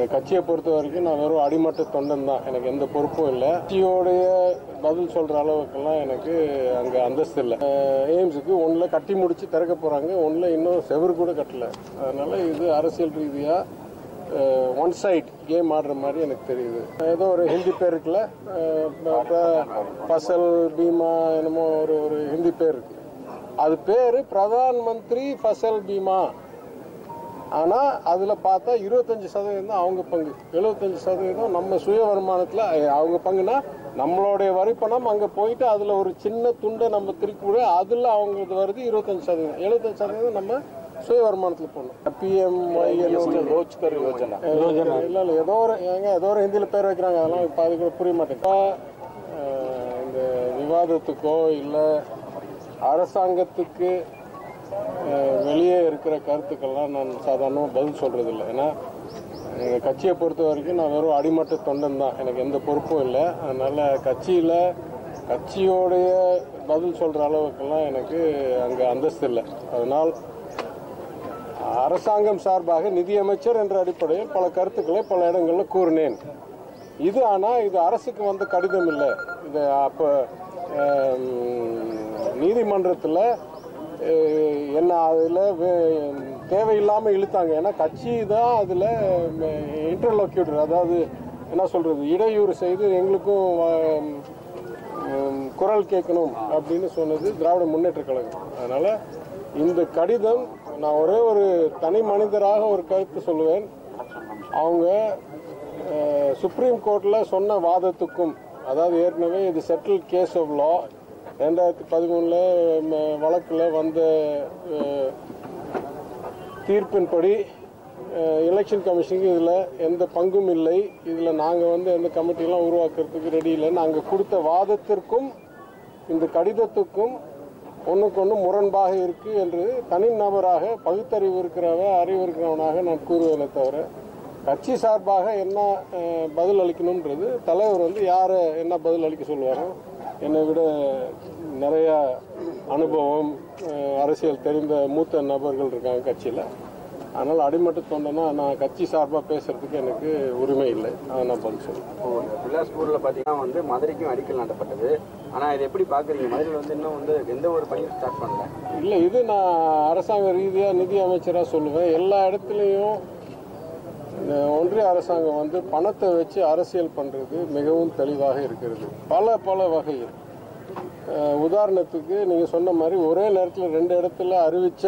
கட்சியை பொறுத்த வரைக்கும் நான் வெறும் அடிமட்ட தொண்டன் தான் எனக்கு எந்த பொறுப்பும் இல்லை கட்சியோடைய பதில் சொல்ற அளவுக்கெல்லாம் எனக்கு அங்க அந்தஸ்து இல்லை அஹ் எய்ம்ஸுக்கு ஒன்றுல கட்டி முடிச்சு திறக்க போறாங்க ஒன்றுல இன்னும் செவரு கூட கட்டல அதனால இது அரசியல் ரீதியா ஒன் சைட் கேம் ஆடுற மாதிரி எனக்கு தெரியுது ஏதோ ஒரு ஹிந்தி பேர் இருக்குல்ல அஹ் ப- ப- ஃபசல் பீமா என்னமோ ஒரு ஒரு ஹிந்தி பேர் இருக்கு அது பேரு பிரதான் மந்திரி ஃபசல் பீமா ஆனா அதுல பார்த்தா இருபத்தஞ்சு சதவீதம் தான் அவங்க பங்கு எழுபத்தஞ்சு சதவீதம் நம்ம சுய வருமானத்துல அஹ், அவங்க பங்குனா நம்மளுடைய வரி பணம் அங்க போயிட்டு அதுல ஒரு சின்ன துண்டை நம்ம திருப்பி விட அதுல அவங்களுக்கு வருது இருபத்தஞ்சு சதவீதம் எழுபத்தஞ்சு சதவீதம் நம்ம சுய வருமானத்துல போடணும் பிஎம் ரோஜ்கர் யோஜனா இல்ல இல்ல ஏதோ ஒரு ஏங்க ஏதோ ஒரு ஹிந்தியில பேர் வைக்கிறாங்க அதெல்லாம் இப்ப அது கூட புரிய மாட்டேங்குது அஹ், இந்த விவாதத்துக்கோ இல்ல அரசாங்கத்துக்கு அஹ் வெளியே இருக்கிற கருத்துக்கள்லாம் நான் சாதாரணமாக பதில் சொல்றது இல்லை ஏன்னா எங்கள் கட்சியை பொறுத்த வரைக்கும் நான் வெறும் அடிமட்ட தொண்டன் தான் எனக்கு எந்த பொறுப்பும் இல்லை அதனால கட்சியில் கட்சியோடைய பதில் சொல்ற அளவுக்கெல்லாம் எனக்கு அங்கே அந்தஸ்து இல்லை அதனால் அரசாங்கம் சார்பாக நிதியமைச்சர் என்ற அடிப்படையில் பல கருத்துக்களை பல இடங்களில் கூறினேன் இது ஆனால் இது அரசுக்கு வந்த கடிதம் இல்லை இது அப்போ நீதிமன்றத்தில் என்ன அதில் தேவையில்லாமல் இழுத்தாங்க ஏன்னா கட்சி தான் அதில் இன்டர்லோக்யூட்டர் அதாவது என்ன சொல்கிறது இடையூறு செய்து எங்களுக்கும் ஆம், உம், குரல் கேட்கணும் அப்படின்னு சொன்னது திராவிட முன்னேற்ற கழகம் அதனால இந்த கடிதம் நான் ஒரே ஒரு தனி மனிதராக ஒரு கருத்து சொல்லுவேன் அவங்க அஹ், சுப்ரீம் கோர்ட்ல சொன்ன வாதத்துக்கும் அதாவது ஏற்கனவே இது செட்டில் கேஸ் ஆஃப் லா ரெண்டாயிரத்தி பதிமூணுல வழக்கில் வந்த அஹ், தீர்ப்பின்படி எலெக்ஷன் கமிஷனுக்கு இதில் எந்த பங்கும் இல்லை இதில் நாங்கள் வந்து எந்த கமிட்டியெல்லாம் உருவாக்குறதுக்கு ரெடி இல்லை நாங்கள் கொடுத்த வாதத்திற்கும் இந்த கடிதத்துக்கும் ஒன்றுக்கு ஒன்று முரண்பாக இருக்கு என்று தனிநபராக பகுத்தறிவு இருக்கிறவ அறிவு இருக்கிறவனாக நான் கூறுவேனே தவிர கட்சி சார்பாக என்ன அஹ், பதில் அளிக்கணுன்றது தலைவர் வந்து யாரை என்ன பதில் அளிக்க சொல்லுவாரோ என்னை விட நிறைய அனுபவம் அஹ், அரசியல் தெரிந்த மூத்த நபர்கள் இருக்காங்க கட்சியில் அதனால் அடிமட்ட தொண்டனா நான் கட்சி சார்பாக பேசுறதுக்கு எனக்கு உரிமை இல்லை அதை நான் பதில் சொல்லுவேன் இப்போ பிலாஸ்பூர்ல பாத்தீங்கன்னா வந்து மதுரைக்கும் அடிக்கல் நாட்டப்பட்டது ஆனா இது எப்படி பாக்குறீங்க மதுரையில் வந்து இன்னும் வந்து எந்த ஒரு பணியும் ஸ்டார்ட் பண்ணல இல்லை இது நான் அரசாங்க ரீதியாக நிதி அமைச்சராக சொல்லுவேன் எல்லா இடத்துலையும் இந்த ஒன்றிய அரசாங்கம் வந்து பணத்தை வச்சு அரசியல் பண்ணுறது மிகவும் தெளிவாக இருக்கிறது பல பல வகையில் அஹ், உதாரணத்துக்கு நீங்கள் சொன்ன மாதிரி ஒரே நேரத்தில் ரெண்டு இடத்துல அறிவித்த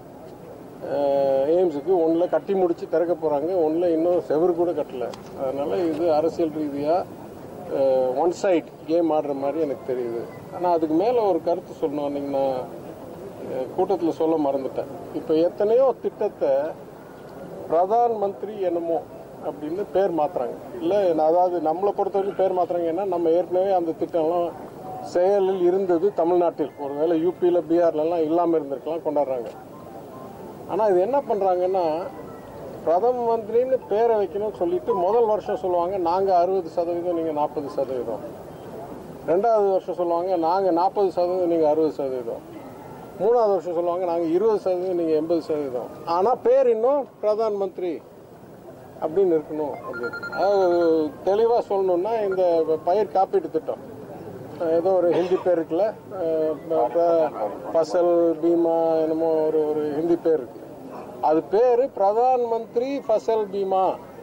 எய்ம்ஸுக்கு ஒன்றில் கட்டி முடிச்சு திறக்க போகிறாங்க ஒன்றில் இன்னும் செவரு கூட கட்டல அதனால் இது அரசியல் ரீதியாக ஒன் சைட் கேம் ஆடுற மாதிரி எனக்கு தெரியுது ஆனால் அதுக்கு மேலே ஒரு கருத்து சொல்லணும் அன்றைக்கி நான் கூட்டத்தில் சொல்ல மறந்துட்டேன் இப்போ எத்தனையோ திட்டத்தை பிரதான் மந்திரி என்னமோ அப்படின்னு பேர் மாத்துறாங்க இல்லை அதாவது நம்மளை பொறுத்த வரைக்கும் பேர் மாத்துறாங்க ஏன்னா நம்ம ஏற்கனவே அந்த திட்டம்லாம் செயலில் இருந்தது தமிழ்நாட்டில் ஒருவேளை யூபியில் பீகார்லலாம் இல்லாமல் இருந்திருக்கலாம் கொண்டாடுறாங்க ஆனால் இது என்ன பண்ணுறாங்கன்னா பிரதம மந்திரின்னு பேரை வைக்கணும்னு சொல்லிட்டு முதல் வருஷம் சொல்லுவாங்க நாங்கள் அறுபது சதவீதம் நீங்கள் நாற்பது சதவீதம் ரெண்டாவது வருஷம் சொல்லுவாங்க நாங்கள் நாற்பது சதவீதம் நீங்கள் அறுபது சதவீதம் மூணாவது வருஷம் சொல்லுவாங்க நாங்கள் இருபது சதவீதம் நீங்கள் எண்பது சதவீதம் ஆனால் பேர் இன்னும் பிரதான் மந்திரி அப்படின்னு இருக்கணும் அப்படின்னு அதாவது தெளிவாக சொல்லணும்னா இந்த பயிர் காப்பீட்டு திட்டம் ஏதோ ஒரு ஹிந்தி பேர் இருக்குல்ல அஹ் ப- ப- ஃபசல் பீமா என்னமோ ஒரு ஒரு ஹிந்தி பேர் இருக்கு அது பேரு பிரதான் மந்திரி ஃபசல் பீமா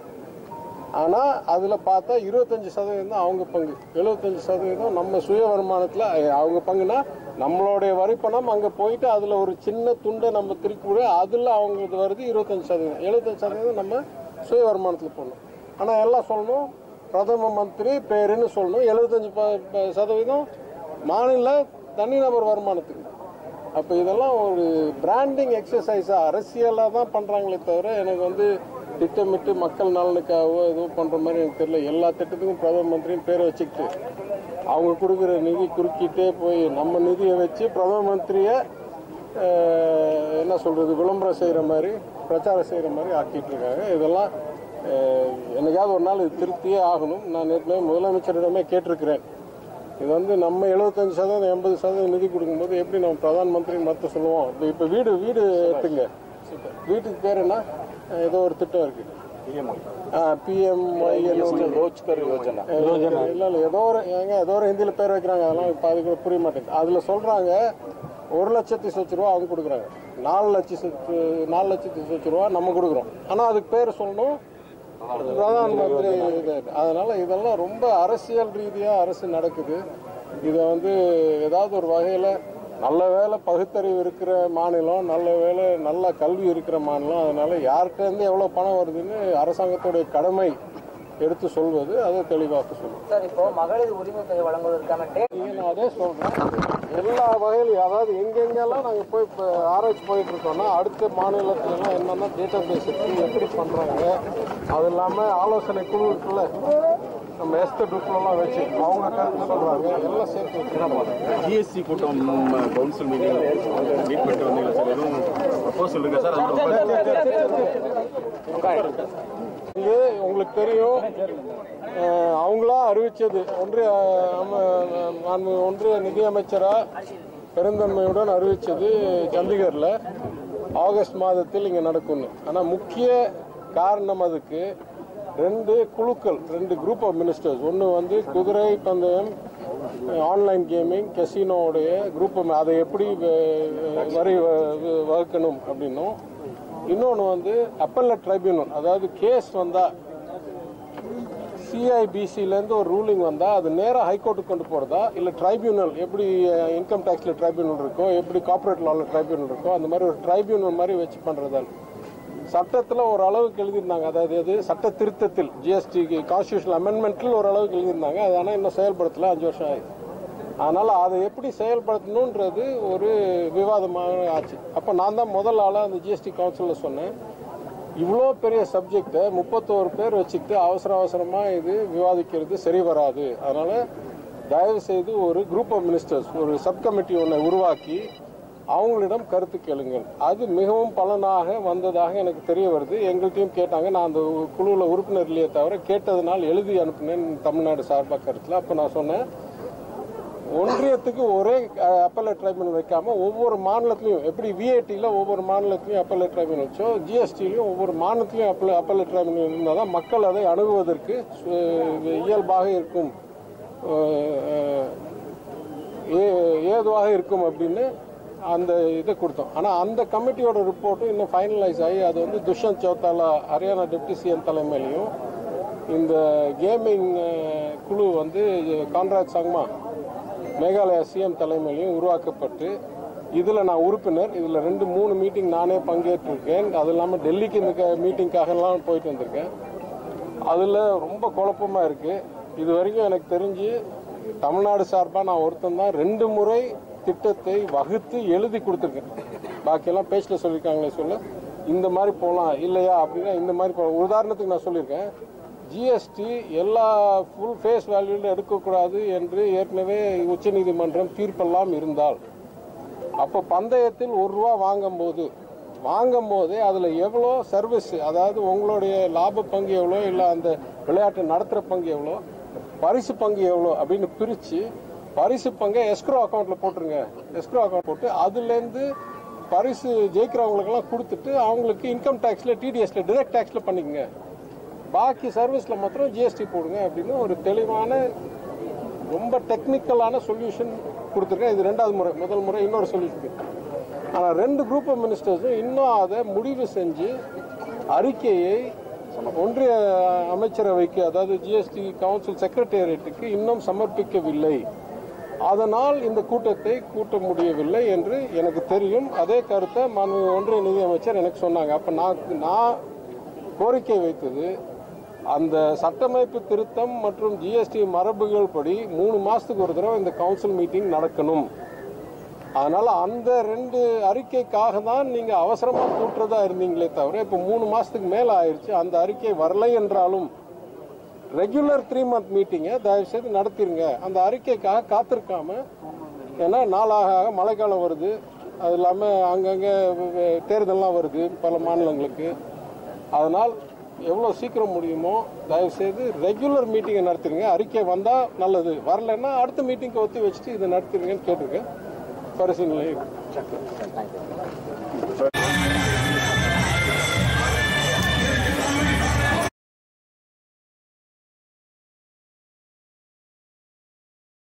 ஆனா அதுல பார்த்தா இருபத்தஞ்சு சதவீதம் தான் அவங்க பங்கு எழுபத்தஞ்சு சதவீதம் நம்ம சுய வருமானத்துல அஹ், அவங்க பங்குனா நம்மளுடைய வரி பணம் அங்க போயிட்டு அதுல ஒரு சின்ன துண்டை நம்ம திருப்பி விட அதுல அவங்களுக்கு வருது இருபத்தஞ்சு சதவீதம் எழுபத்தஞ்சு சதவீதம் நம்ம சுய வருமானத்துல போடணும் ஆனா எல்லாம் சொல்லணும் பிரதம மந்திரி பேருன்னு சொல்லணும் எழுபத்தஞ்சு ப- ப- சதவீதம் மாநில தனிநபர் வருமானத்துக்கு அப்ப இதெல்லாம் ஒரு பிராண்டிங் எக்ஸசைஸா அரசியலா தான் பண்றாங்களே தவிர எனக்கு வந்து திட்டமிட்டு மக்கள் நலனுக்காகவோ ஏதோ பண்ற மாதிரி எனக்கு தெரியல எல்லா திட்டத்துக்கும் பிரதம மந்திரின்னு பேரை வச்சுக்கிட்டு அவங்க கொடுக்குற நிதி குறுக்கிட்டே போய் நம்ம நிதியை வச்சு பிரதம மந்திரிய அஹ், என்ன சொல்றது விளம்பரம் செய்யற மாதிரி பிரச்சாரம் செய்யற மாதிரி ஆக்கிட்டு இருக்காங்க இதெல்லாம் அஹ், என்னைக்காவது ஒரு நாள் இது திருத்தியே ஆகணும் நான் ஏற்கனவே முதலமைச்சரிடமே கேட்டிருக்கிறேன் இது வந்து நம்ம எழுபத்தஞ்சு சதவீதம் எண்பது சதவீதம் நிதி கொடுக்கும்போது எப்படி நம்ம பிரதான் மந்திரி மற்ற சொல்லுவோம் இப்போ இப்போ வீடு வீடு எடுத்துங்க வீட்டுக்கு பேர் என்ன ஏதோ ஒரு திட்டம் இருக்கு பிஎம் ரோஜ்கர் யோஜனா இல்லை இல்லை ஏதோ ஒரு ஏங்க ஏதோ ஒரு ஹிந்தியில் பேர் வைக்கிறாங்க அதெல்லாம் இப்போ அதுக்கு புரிய மாட்டேங்குது அதில் சொல்கிறாங்க ஒரு லட்சத்தி சொச்சு ரூபா அவங்க கொடுக்குறாங்க நாலு லட்சம் சொச்சு நாலு லட்சத்தி சொச்சு ரூபா நம்ம கொடுக்குறோம் ஆனால் அதுக்கு பேர் சொல்லணும் பிரதான் மந்திரி இது. அதனால இதெல்லாம் ரொம்ப அரசியல் ரீதியாக அரசு நடக்குது இதை வந்து ஏதாவது ஒரு வகையில் நல்ல வேலை பகுத்தறிவு இருக்கிற மாநிலம் நல்ல வேலை நல்ல கல்வி இருக்கிற மாநிலம் அதனால யார்கிட்ட இருந்து எவ்வளோ பணம் வருதுன்னு அரசாங்கத்துடைய கடமை எடுத்து சொல்வது அதை தெளிவாக சொல்லுவோம் சார் இப்போ மகளிர் உரிமை தொகை வழங்குவதற்கான டேட் நீங்க நான் அதே சொல்றேன் எல்லா வகையிலும் அதாவது எங்கெங்கெல்லாம் நாங்கள் போய் இப்போ ஆராய்ச்சி போயிட்டு இருக்கோம்னா அடுத்த மாநிலத்துலலாம் என்னென்ன டேட்டா பேஸ் இருக்கு எப்படி பண்ணுறாங்க அது இல்லாமல் ஆலோசனை குழு இருக்குல்ல நம்ம எஸ்டர் குரூப்லலாம் வச்சு அவங்க கருத்து சொல்கிறாங்க எல்லாம் சேர்த்து வச்சு ஜிஎஸ்டி கூட்டம் கவுன்சில் மீட்டிங் மீட் பண்ணிட்டு வந்தீங்களா சார் எதுவும் ப்ரொபோசல் இருக்கா சார் அது இது உங்களுக்கு தெரியும் அஹ், அவங்களா அறிவிச்சது ஒன்றிய அம- நான் ஒன்றிய நிதியமைச்சரா பெருந்தன்மையுடன் அறிவிச்சது சண்டிகரில் ஆகஸ்ட் மாதத்தில் இங்கே நடக்கும்னு ஆனால் முக்கிய காரணம் அதுக்கு ரெண்டு குழுக்கள் ரெண்டு குரூப் ஆஃப் மினிஸ்டர்ஸ் ஒன்று வந்து குதிரை பந்தயம் ஆன்லைன் கேமிங் கெசினோடைய குரூப் அதை எப்படி வ- வரி வ- வகுக்கணும் அப்படின்னும் இன்னொன்று வந்து அப்பல்லட் ட்ரைபியூனல் அதாவது கேஸ் வந்தால் சிஐபிசிலேருந்து ஒரு ரூலிங் வந்தால் அது நேராக ஹைகோர்ட்டுக்கு கொண்டு போகிறதா இல்லை ட்ரைபியூனல் எப்படி இன்கம் டேக்ஸில் ட்ரைபியூனல் இருக்கோ எப்படி கார்ப்பரேட் லாவில் ட்ரைபியூனல் இருக்கோ அந்த மாதிரி ஒரு ட்ரைபியூனல் மாதிரி வச்சு பண்ணுறதா சட்டத்தில் ஒரு அளவுக்கு எழுதியிருந்தாங்க அதாவது எது சட்ட திருத்தத்தில் ஜிஎஸ்டி கான்ஸ்டியூஷனல் அமெண்ட்மெண்ட்டில் ஒரு அளவுக்கு எழுதியிருந்தாங்க அது ஆனால் இன்னும் செயல்படுத்தல அஞ்சு வருஷம் ஆயிடுச்சு அதனால் அதை எப்படி செயல்படுத்தணுன்றது ஒரு விவாதமாக ஆச்சு அப்போ நான் தான் முதல் ஆளாக அந்த ஜிஎஸ்டி கவுன்சிலில் சொன்னேன் இவ்வளோ பெரிய சப்ஜெக்டை முப்பத்தோரு பேர் வச்சுக்கிட்டு அவசர அவசரமாக இது விவாதிக்கிறது சரி வராது அதனால் தயவு செய்து ஒரு குரூப் ஆஃப் மினிஸ்டர்ஸ் ஒரு சப் கமிட்டி ஒன்றை உருவாக்கி அவங்களிடம் கருத்து கேளுங்கள் அது மிகவும் பலனாக வந்ததாக எனக்கு தெரிய வருது எங்கள்கிட்டயும் கேட்டாங்க நான் அந்த குழுவில் உறுப்பினர் இல்லையே தவிர கேட்டதுனால் எழுதி அனுப்பினேன் தமிழ்நாடு சார்பாக கருத்தில் அப்போ நான் சொன்னேன் ஒன்றியத்துக்கு ஒரே அப்பல்லட் ட்ரைபியூனல் வைக்காம ஒவ்வொரு மாநிலத்திலையும் எப்படி விஐடியில் ஒவ்வொரு மாநிலத்திலையும் அப்பல்லட் ட்ரைபியூனல் வச்சோ ஜிஎஸ்டிலையும் ஒவ்வொரு மாநிலத்திலையும் அப்பல அப்பல்லட் ட்ரைபியூனல் இருந்தால் தான் மக்கள் அதை அணுகுவதற்கு சு- இயல்பாக இருக்கும் அஹ், ஏ- ஏதுவாக இருக்கும் அப்படின்னு அந்த இதை கொடுத்தோம் ஆனால் அந்த கமிட்டியோட ரிப்போர்ட்டும் இன்னும் ஃபைனலைஸ் ஆகி அது வந்து துஷ்யந்த் சௌத்தாலா ஹரியானா டெப்டி சிஎம் தலைமையிலையும் இந்த கேமிங் குழு வந்து கான்ராஜ் சங்மா மேகாலயா சிஎம் தலைமையிலையும் உருவாக்கப்பட்டு இதில் நான் உறுப்பினர் இதில் ரெண்டு மூணு மீட்டிங் நானே பங்கேற்றிருக்கேன் அது இல்லாமல் டெல்லிக்கு இந்த மீட்டிங்காகலாம் போயிட்டு வந்திருக்கேன் அதில் ரொம்ப குழப்பமாக இருக்குது இது வரைக்கும் எனக்கு தெரிஞ்சு தமிழ்நாடு சார்பாக நான் ஒருத்தன் தான் ரெண்டு முறை திட்டத்தை வகுத்து எழுதி கொடுத்துருக்கேன் பாக்கியெல்லாம் பேச்சில் சொல்லியிருக்காங்களே சொல்ல இந்த மாதிரி போகலாம் இல்லையா அப்படின்னா இந்த மாதிரி போகலாம் உதாரணத்துக்கு நான் சொல்லியிருக்கேன் ஜிஎஸ்டி எல்லா ஃபுல் ஃபேஸ் வேல்யூவில் எடுக்கக்கூடாது என்று ஏற்கனவே உச்சநீதிமன்றம் தீர்ப்பெல்லாம் இருந்தால் அப்போ பந்தயத்தில் ஒரு ரூபா வாங்கும்போது வாங்கும் போதே அதில் எவ்வளோ சர்வீஸ் அதாவது உங்களுடைய லாப பங்கு எவ்வளோ இல்லை அந்த விளையாட்டை நடத்துகிற பங்கு எவ்வளோ பரிசு பங்கு எவ்வளோ அப்படின்னு பிரித்து பரிசு பங்கை எஸ்க்ரோ அக்கௌண்ட்டில் போட்டுருங்க எஸ்க்ரோ அக்கௌண்ட் போட்டு அதுலேருந்து பரிசு ஜெயிக்கிறவங்களுக்கெல்லாம் கொடுத்துட்டு அவங்களுக்கு இன்கம் டேக்ஸில் டிடிஎஸ்ல டிரெக்ட் டேக்ஸில் பண்ணிக்கங்க பாக்கி சர்வீஸில் மாத்திரம் ஜிஎஸ்டி போடுங்க அப்படின்னு ஒரு தெளிவான ரொம்ப டெக்னிக்கலான சொல்யூஷன் கொடுத்துருக்கேன் இது ரெண்டாவது முறை முதல் முறை இன்னொரு சொல்யூஷன் ஆனால் ரெண்டு குரூப் ஆஃப் மினிஸ்டர்ஸும் இன்னும் அதை முடிவு செஞ்சு அறிக்கையை ஒன்றிய அமைச்சரவைக்கு அதாவது ஜிஎஸ்டி கவுன்சில் செக்ரட்டேரியட்டுக்கு இன்னும் சமர்ப்பிக்கவில்லை அதனால் இந்த கூட்டத்தை கூட்ட முடியவில்லை என்று எனக்கு தெரியும் அதே கருத்தை மாண்பு ஒன்றிய நிதியமைச்சர் எனக்கு சொன்னாங்க அப்போ நான் நான் கோரிக்கை வைத்தது அந்த சட்டமைப்பு திருத்தம் மற்றும் ஜிஎஸ்டி மரபுகள் படி மூணு மாசத்துக்கு ஒரு தடவை இந்த கவுன்சில் மீட்டிங் நடக்கணும் அதனால அந்த ரெண்டு அறிக்கைக்காக தான் நீங்க அவசரமா கூட்டுறதா இருந்தீங்களே தவிர இப்ப மூணு மாசத்துக்கு மேல ஆயிருச்சு அந்த அறிக்கை வரலை என்றாலும் ரெகுலர் த்ரீ மந்த் மீட்டிங்கை தயவு செய்து நடத்திருங்க அந்த அறிக்கைக்காக காத்திருக்காம ஏன்னா நாளாக ஆக மழைக்காலம் வருது அது இல்லாமல் அங்கங்கே தேர்தல்லாம் வருது பல மாநிலங்களுக்கு அதனால் எவ்வளோ சீக்கிரம் முடியுமோ தயவுசெய்து ரெகுலர் மீட்டிங்கை நடத்திருங்க அறிக்கை வந்தால் நல்லது வரலைன்னா அடுத்த மீட்டிங்க்கு ஒத்தி வச்சுட்டு இதை நடத்திருங்கன்னு கேட்டிருக்கேன் பரிசீலனை